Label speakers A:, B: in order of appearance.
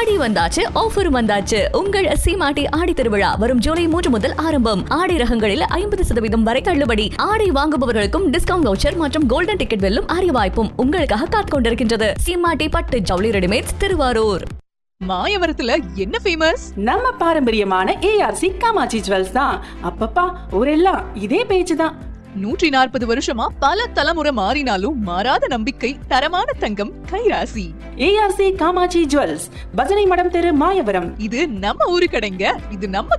A: ஆடி வந்தாச்சு ஆஃபர் வந்தாச்சு உங்கள் சீமாட்டி ஆடி திருவிழா வரும் ஜூலை மூன்று முதல் ஆரம்பம் ஆடை ரகங்களில் ஐம்பது சதவீதம் வரை தள்ளுபடி ஆடை வாங்குபவர்களுக்கும் டிஸ்கவுண்ட் வவுச்சர் மற்றும் கோல்டன் டிக்கெட் வெல்லும் அரிய வாய்ப்பும் உங்களுக்காக காத்துக் கொண்டிருக்கின்றது சீமாட்டி பட்டு ஜவுளி ரெடிமேட்ஸ் திருவாரூர்
B: மாயவரத்துல என்ன ஃபேமஸ்
C: நம்ம பாரம்பரியமான ஏஆர்சி காமாட்சி ஜுவல்ஸ் தான் அப்பப்பா ஊரெல்லாம் இதே பேச்சு தான்
B: நூற்றி நாற்பது வருஷமா பல தலைமுறை மாறினாலும் மாறாத நம்பிக்கை தரமான தங்கம் கைராசி
C: ஏஆர்சி காமாட்சி ஜுவல்ஸ் பஜனை மடம் தெரு மாயவரம்
B: இது நம்ம ஊரு கடைங்க இது நம்ம